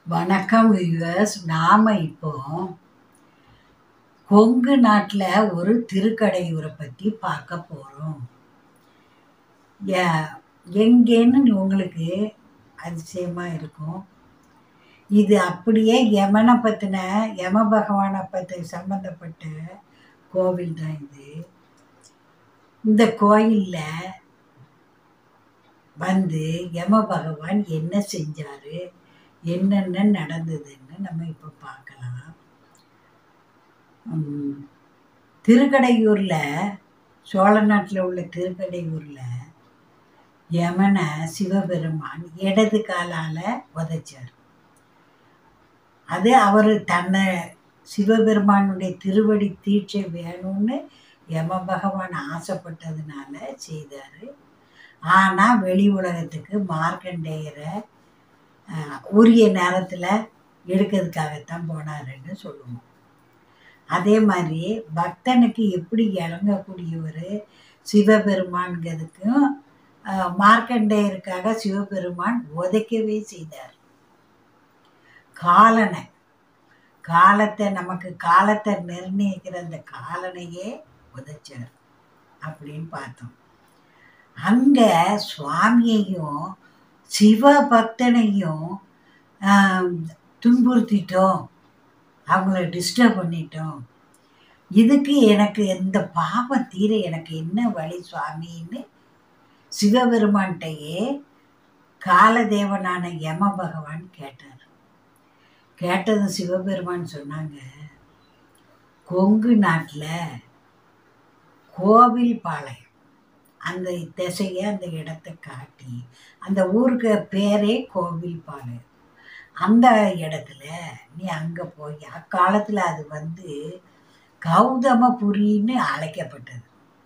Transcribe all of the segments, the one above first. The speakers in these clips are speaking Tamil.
வணக்கம் வியூவர்ஸ் நாம் இப்போ கொங்கு நாட்டில் ஒரு திருக்கடையூரை பற்றி பார்க்க போகிறோம் எங்கேன்னு உங்களுக்கு அதிசயமாக இருக்கும் இது அப்படியே யமனை பற்றின யம பகவானை பற்றி சம்மந்தப்பட்ட கோவில் தான் இது இந்த கோயிலில் வந்து யம பகவான் என்ன செஞ்சார் என்னென்ன நடந்ததுன்னு நம்ம இப்போ பார்க்கலாம் உம், திருக்கடையூரில் சோழ நாட்டில் உள்ள திருக்கடையூரில் யமனை சிவபெருமான் இடது காலால் உதைச்சார் அது அவர் தன்னை சிவபெருமானுடைய திருவடி தீட்சை வேணும்னு யம பகவான் ஆசைப்பட்டதுனால செய்தார் ஆனால் வெளி உலகத்துக்கு மார்க்கண்டேயரை ஆஹ், உரிய நேரத்தில் எடுக்கிறதுக்காகத்தான் போனாருன்னு சொல்லுவோம் அதே மாதிரி பக்தனுக்கு எப்படி இறங்கக்கூடியவர் சிவபெருமான்கிறதுக்கும் ஆஹ், மார்க்கண்டேயருக்காக சிவபெருமான் உதைக்கவே செய்தார் காலனை காலத்தை நமக்கு காலத்தை நிர்ணயிக்கிற அந்த காலனையே உதைச்சார் அப்படின்னு பார்த்தோம் அங்கே சுவாமியையும் சிவபக்தனையும் ஆம், துன்புறுத்திட்டோம் அவங்கள டிஸ்டர்ப் பண்ணிட்டோம் இதுக்கு எனக்கு இந்த பாவம் தீர எனக்கு என்ன வழி சுவாமின்னு சிவபெருமான்கிட்டயே காலதேவனான யம பகவான் கேட்டார் கேட்டதும் சிவபெருமான் சொன்னாங்க கொங்கு நாட்டில் கோவில் பாளையம் அந்த திசையை அந்த இடத்த காட்டி அந்த ஊருக்கு பேரே கோவில் பாளையம் அந்த இடத்துல நீ அங்கே போய் அக்காலத்தில் அது வந்து கௌதமபுரின்னு அழைக்கப்பட்டது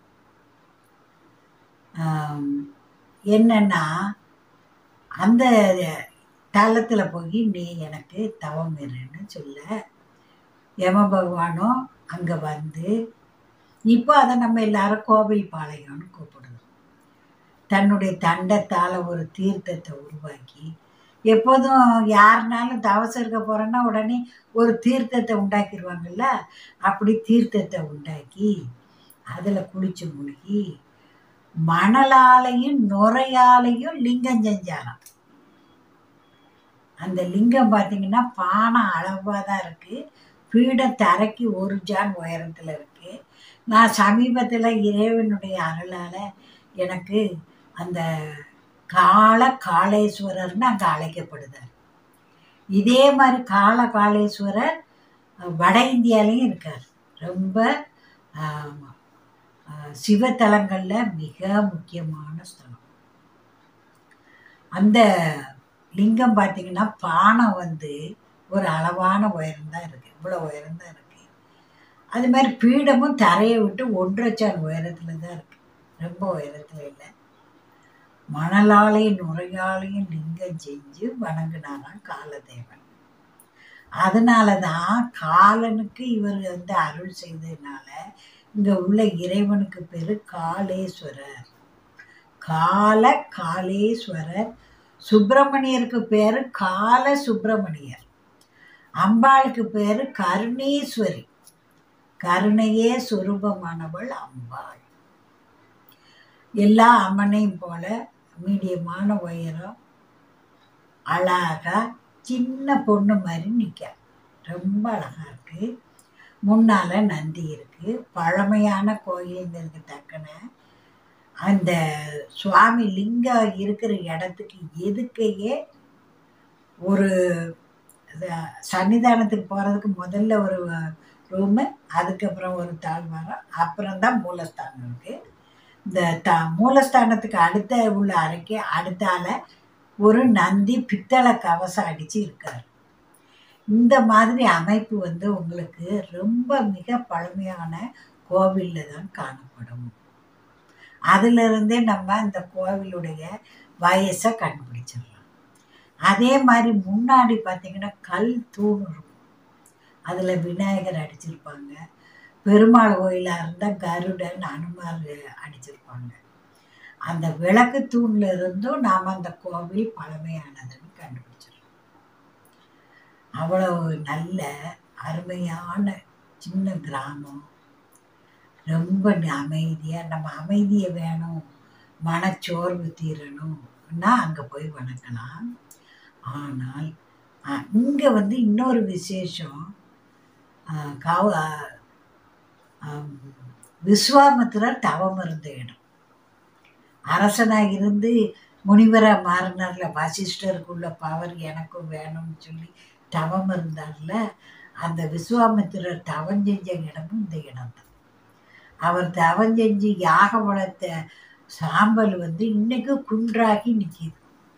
ஆம், என்னன்னா அந்த தலத்தில் போய் நீ எனக்கு தவம் இருன்னு சொல்ல யம பகவானும் அங்கே வந்து இப்போ அதை நம்ம எல்லாரும் கோவில் பாளையம்னு கூப்பிடுறோம் தன்னுடைய தண்டத்தால் ஒரு தீர்த்தத்தை உருவாக்கி எப்போதும் யாருனாலும் தவசம் இருக்க போகிறோன்னா உடனே ஒரு தீர்த்தத்தை உண்டாக்கிடுவாங்கல்ல அப்படி தீர்த்தத்தை உண்டாக்கி அதில் குளிச்சு முழுகி மணலாலையும் நுரையாலையும் லிங்கம் செஞ்சாராம் அந்த லிங்கம் பார்த்தீங்கன்னா பானை அளவாக தான் இருக்குது பீடம் தரைக்கு ஒரு ஜான் உயரத்தில் இருக்குது நான் சமீபத்தில் இறைவனுடைய அருளால் எனக்கு அந்த கால காளேஸ்வரர்னு அங்கே அழைக்கப்படுதார் இதே மாதிரி கால காளேஸ்வரர் அஹ், வட இந்தியாலையும் இருக்கார் ரொம்ப ஆமா, அஹ், சிவத்தலங்களில் மிக முக்கியமான ஸ்தலம் அந்த லிங்கம் பார்த்தீங்கன்னா பானை வந்து ஒரு அளவான உயரம் தான் இருக்குது இவ்வளோ உயரம் தான் இருக்குது அது மாதிரி பீடமும் தரையை விட்டு ஒன்றரை சான் உயரத்தில் தான் இருக்குது ரொம்ப உயரத்தில் இல்லை மணலாலையும் நுரையாலையும் லிங்கம் செஞ்சு வணங்கினாராம் காலதேவன் அதனால தான் காலனுக்கு இவர் வந்து அருள் செய்ததுனால இங்கே உள்ள இறைவனுக்கு பேர் காளேஸ்வரர் கால காளேஸ்வரர் சுப்பிரமணியருக்கு பேர் கால சுப்பிரமணியர் அம்பாளுக்கு பேர் கருணீஸ்வரி கருணையே சுரூபமானவள் அம்பாள் எல்லா அம்மனையும் போல மீடியமான உயரம் அழகா சின்ன பொண்ணு மாதிரி நிற்க ரொம்ப அழகா இருக்கு முன்னால நந்தி இருக்கு பழமையான கோயிலுங்கிறதுக்கு தக்கன அந்த சுவாமி லிங்கம் இருக்கிற இடத்துக்கு எதுக்கையே ஒரு இது- சன்னிதானத்துக்கு போகிறதுக்கு முதல்ல ஒரு ரூமு அதுக்கப்புறம் ஒரு தாழ்வாரம் அப்புறம் தான் மூலஸ்தானம் இருக்குது இந்த த மூலஸ்தானத்துக்கு அடுத்த உள்ள அறைக்கு அடுத்தால ஒரு நந்தி பித்தளை கவசம் அடித்து இருக்கார் இந்த மாதிரி அமைப்பு வந்து உங்களுக்கு ரொம்ப மிக பழமையான கோவிலில் தான் காணப்படும் அதிலிருந்தே நம்ம இந்த கோவிலுடைய வயசை கண்டுபிடிச்சிடலாம் அதே மாதிரி முன்னாடி பார்த்தீங்கன்னா கல் தூண் இருக்கும் அதில் விநாயகர் அடிச்சிருப்பாங்க பெருமாள் கோயிலாக இருந்தால் கருடன் அனுமார் அடிச்சிருப்பாங்க அந்த விளக்கு தூண்ல இருந்தும் நாம் அந்த கோவில் பழமையானதுன்னு கண்டுபிடிச்சிடலாம் அவ்வளவு நல்ல அருமையான சின்ன கிராமம் ரொம்ப அமைதியாக நம்ம அமைதியை வேணும் மனச்சோர்வு தீரணும்னா அங்கே போய் வணங்கலாம் ஆனால் இங்கே வந்து இன்னொரு விசேஷம் ஆஹ் காவ ஆம், விஸ்வாமித்திரர் தவம் இருந்த இடம் அரசனாக இருந்து முனிவராக மாறினார்ல வசிஷ்டருக்குள்ள பவர் எனக்கும் வேணும்னு சொல்லி தவம் இருந்தார்ல அந்த விஸ்வாமித்திரர் தவம் செஞ்ச இடமும் இந்த இடம் தான் அவர் தவம் செஞ்சு யாக வளர்த்த சாம்பல் வந்து இன்னைக்கு குன்றாகி நிற்கிது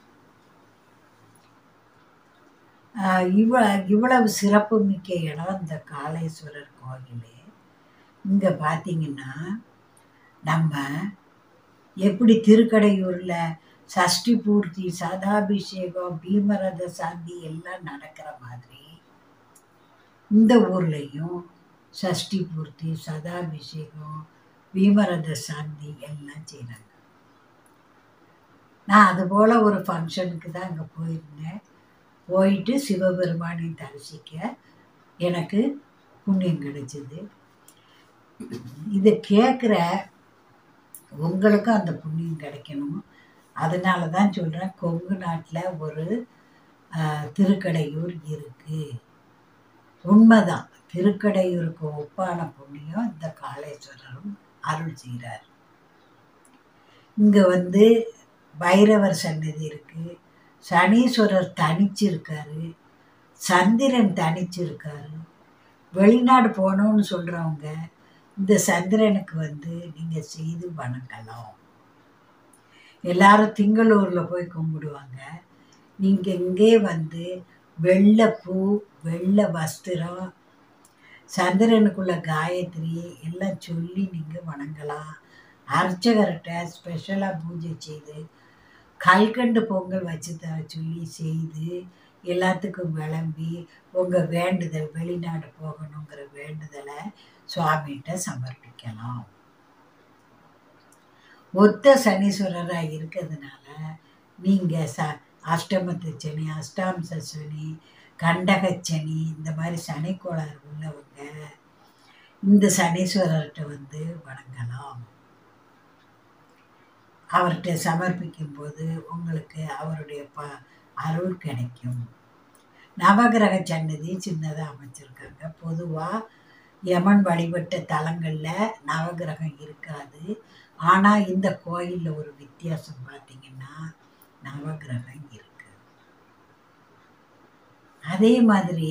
இவ்வ இவ்வளவு சிறப்பு மிக்க இடம் இந்த காளேஸ்வரர் கோயிலே இங்கே பார்த்தீங்கன்னா நம்ம எப்படி திருக்கடையூரில் சஷ்டி பூர்த்தி சதாபிஷேகம் பீமரத சாந்தி எல்லாம் நடக்கிற மாதிரி இந்த ஊர்லேயும் சஷ்டி பூர்த்தி சதாபிஷேகம் பீமரத சாந்தி எல்லாம் செய்கிறாங்க நான் அதுபோல் ஒரு ஃபங்க்ஷனுக்கு தான் அங்கே போயிருந்தேன் போயிட்டு சிவபெருமானை தரிசிக்க எனக்கு புண்ணியம் கிடைச்சிது இதை கேட்குற உங்களுக்கும் அந்த புண்ணியம் கிடைக்கணும் அதனால தான் சொல்கிறேன் கொங்கு நாட்டில் ஒரு ஆஹ், திருக்கடையூர் இருக்குது உண்மைதான் திருக்கடையூருக்கு ஒப்பான புண்ணியம் இந்த காளேஸ்வரரும் அருள் செய்கிறார் இங்கே வந்து பைரவர் சன்னதி இருக்குது சனீஸ்வரர் தனிச்சிருக்காரு சந்திரன் தனிச்சிருக்காரு வெளிநாடு போகணும்னு சொல்கிறவங்க இந்த சந்திரனுக்கு வந்து நீங்கள் செய்து வணங்கலாம் எல்லாரும் திங்களூரில் போய் கும்பிடுவாங்க நீங்கள் இங்கே வந்து வெள்ளை பூ வெள்ளை வஸ்திரம் சந்திரனுக்குள்ள காயத்ரி எல்லாம் சொல்லி நீங்கள் வணங்கலாம் அர்ச்சகர்கிட்ட ஸ்பெஷலாக பூஜை செய்து கல்கண்டு பொங்கல் வச்சு தர சொல்லி செய்து எல்லாத்துக்கும் விளம்பி உங்கள் வேண்டுதல் வெளிநாடு போகணுங்கிற வேண்டுதலை சுவாமிகிட்ட சமர்ப்பிக்கலாம் ஒத்த சனீஸ்வரராக இருக்கிறதுனால நீங்கள் ச அஷ்டமத்து சனி அஷ்டாம்ச சனி கண்டகச்சனி இந்த மாதிரி சனி கோளாறு உள்ளவங்க இந்த சனீஸ்வரர்கிட்ட வந்து வணங்கலாம் அவர்கிட்ட சமர்ப்பிக்கும் போது உங்களுக்கு அவருடைய ப அருள் கிடைக்கும் நவகிரக சன்னதி சின்னதாக அமைச்சிருக்காங்க பொதுவாக யமன் வழிபட்ட தலங்களில் நவகிரகம் இருக்காது ஆனால் இந்த கோயிலில் ஒரு வித்தியாசம் பார்த்தீங்கன்னா நவகிரகம் இருக்கு அதே மாதிரி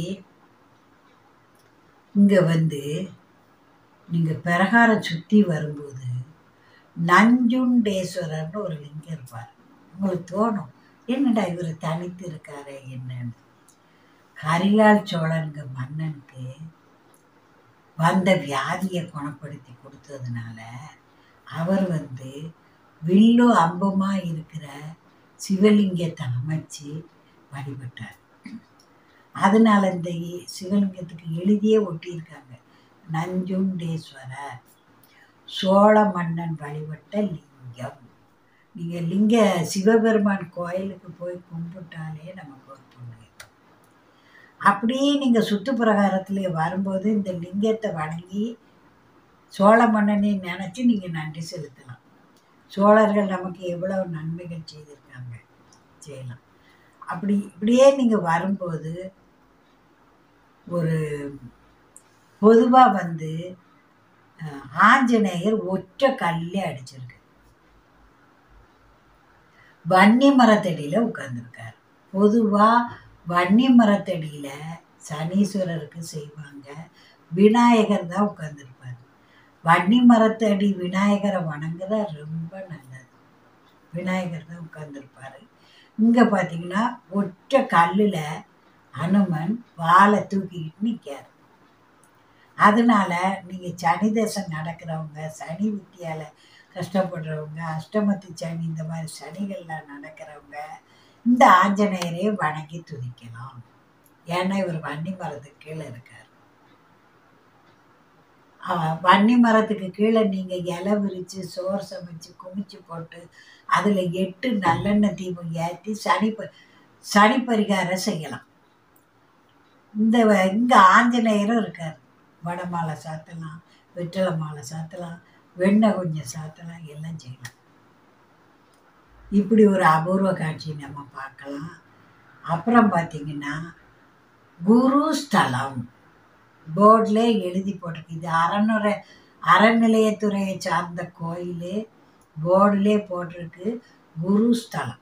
இங்கே வந்து நீங்கள் பிரகாரம் சுற்றி வரும்போது நஞ்சுண்டேஸ்வரர்னு ஒரு லிங்கம் இருப்பார் உங்களுக்கு தோணும் என்னடா இவர் தனித்து இருக்காரே என்னன்னு கரிகால் சோழனுங்க மன்னனுக்கு வந்த வியாதியை குணப்படுத்தி கொடுத்ததுனால அவர் வந்து வில்லும் அம்புமா இருக்கிற சிவலிங்கத்தை அமைச்சு வழிபட்டார் அதனால இந்த இ- சிவலிங்கத்துக்கு எழுதியே ஒட்டியிருக்காங்க நஞ்சுண்டேஸ்வரர் சோழ மன்னன் வழிபட்ட லிங்கம் நீங்கள் லிங்க சிவபெருமான் கோயிலுக்கு போய் கும்பிட்டாலே நமக்கு ஒரு புண்ணியம் அப்படியே நீங்கள் சுத்து பிரகாரத்தில் வரும்போது இந்த லிங்கத்தை வணங்கி சோழ மன்னனை நினச்சி நீங்கள் நன்றி செலுத்தலாம் சோழர்கள் நமக்கு எவ்வளவு நன்மைகள் செய்திருக்காங்க செய்யலாம் அப்படி இப்படியே நீங்கள் வரும்போது ஒரு பொதுவாக வந்து அஹ், ஆஞ்சநேயர் ஒற்றை கல்லே அடிச்சிருக்கு வன்னி மரத்தடியில் உட்கார்ந்துருக்கார் பொதுவாக வன்னி மரத்தடியில் சனீஸ்வரருக்கு செய்வாங்க விநாயகர் தான் உட்கார்ந்துருப்பார் வன்னி மரத்தடி விநாயகரை வணங்குற ரொம்ப நல்லது விநாயகர் தான் உட்கார்ந்துருப்பார் இங்கே பார்த்தீங்கன்னா ஒற்றை கல்லில் அனுமன் வாளை தூக்கிக்கிட்டு நிற்கார் அதனால நீங்கள் சனி தசை நடக்கிறவங்க சனி வித்தியால் கஷ்டப்படுறவங்க அஷ்டமத்து சனி இந்த மாதிரி சனிகள்லாம் நடக்கிறவங்க இந்த ஆஞ்சநேயரே வணங்கி துதிக்கலாம் ஏன்னா இவர் வன்னி மரத்துக்கு கீழே இருக்கார் அவ- வன்னி மரத்துக்கு கீழே நீங்கள் இலை விரித்து சோறு சமைச்சு குமிச்சு போட்டு அதில் எட்டு நல்லெண்ணெய் தீபம் ஏற்றி சனி ப சனி பரிகாரம் செய்யலாம் இந்த வ- இங்க ஆஞ்சநேயரும் இருக்கார் வடமாலை சாத்தலாம் வெற்றலை மாலை சாத்தலாம் வெண்ணெய் கொஞ்சம் சாத்தலாம் எல்லாம் செய்யலாம் இப்படி ஒரு அபூர்வ காட்சி நம்ம பார்க்கலாம் அப்புறம் பார்த்தீங்கன்னா குரு ஸ்தலம் போர்டில் எழுதி போட்டிருக்கு இது அறநிலை அறநிலையத்துறையை சார்ந்த கோயில் போர்டிலே போட்டிருக்கு குரு ஸ்தலம்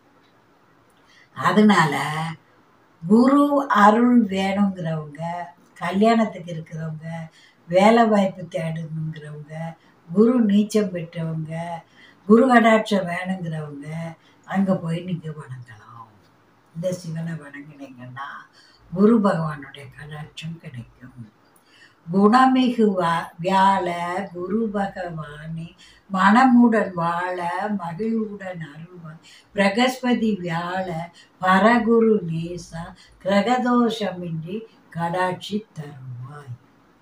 அதனால குரு அருள் வேணுங்கிறவங்க கல்யாணத்துக்கு இருக்கிறவங்க வேலை வாய்ப்பு தேடணுங்கிறவங்க குரு நீச்சம் பெற்றவங்க குரு கடாட்சம் வேணுங்கிறவங்க அங்கே போய் நீங்கள் வணங்கலாம் இந்த சிவனை வணங்கினீங்கன்னா குரு பகவானுடைய கடாட்சம் கிடைக்கும் குணமிகு வா வியாழ குரு பகவானே மனமுடன் வாழ மகிழ்வுடன் அருள்வார் பிரகஸ்பதி வியாழ பரகுரு நேசா கிரகதோஷமின்றி கடாட்சி தருவாய்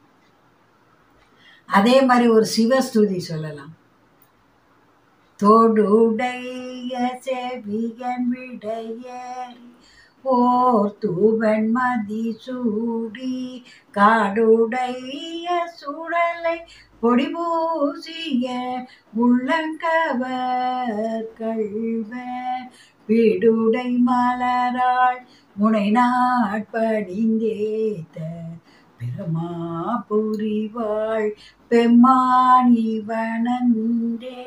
அதே மாதிரி ஒரு சிவஸ்துதி சொல்லலாம் தோடுடைய செவியன் விடையேறி ஓர் தூவன் மதி சூடி காடுடைய சுடலை பொடி பூசிய உள்ளங்கவர் கள்வ வீடுடை மலராள் முனை நாட்படிந்தேத்த பிரமா புரிவாள் பெம்மானி வனந்தே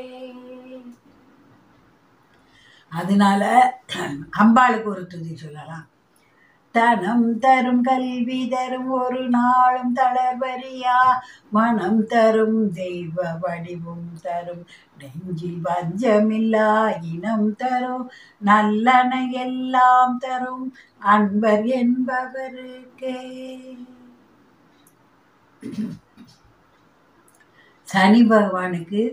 அதனால அம்பாளுக்கு ஒரு துதி சொல்லலாம் தனம் தரும் கல்வி தரும் ஒரு நாளும் தளர்வரியா மனம் தரும் தெய்வ வடிவும் தரும் நெஞ்சில் பஞ்சமில்லா இனம் தரும் நல்லன எல்லாம் தரும் அன்பர் என்பவருக்கே சனி பகவானுக்கு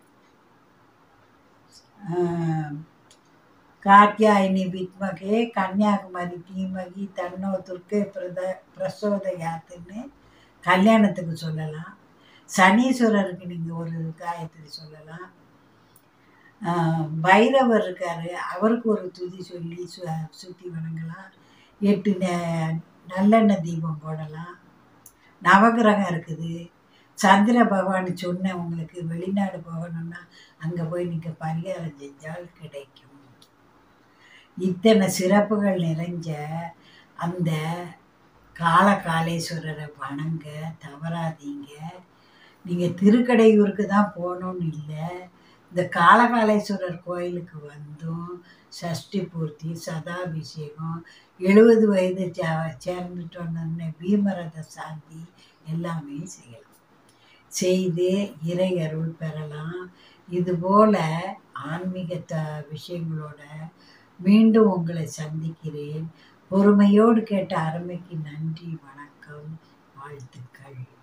ஆஹ், காத்தியாயினி வித்மகே கன்னியாகுமரி தீமகி தன்னோ துர்க்கை பிரத பிரசோதயாத்துன்னு கல்யாணத்துக்கு சொல்லலாம் சனீஸ்வரருக்கு நீங்கள் ஒரு காயத்ரி சொல்லலாம் ஆஹ், பைரவர் இருக்காரு அவருக்கு ஒரு துதி சொல்லி சு சுற்றி வணங்கலாம் எட்டு நெ- நல்லெண்ணெய் தீபம் போடலாம் நவகிரகம் இருக்குது சந்திர பகவான் சொன்ன உங்களுக்கு வெளிநாடு போகணும்னா அங்கே போய் நீங்கள் பரிகாரம் செஞ்சால் கிடைக்கும் இத்தனை சிறப்புகள் நிறைஞ்ச அந்த காலகாலேஸ்வரரை வணங்க தவறாதீங்க நீங்கள் திருக்கடையூருக்கு தான் போகணும்னு இல்லை இந்த காலகாலேஸ்வரர் கோயிலுக்கு வந்தும் சஷ்டி பூர்த்தி சதாபிஷேகம் எழுபது வயது சே சேர்ந்துட்டோன்னு பீமரத சாந்தி எல்லாமே செய்யலாம் செய்து இறை அருள் பெறலாம் இதுபோல் ஆன்மீக த விஷயங்களோட மீண்டும் உங்களை சந்திக்கிறேன் பொறுமையோடு கேட்ட அருமைக்கு நன்றி வணக்கம் வாழ்த்துக்கள்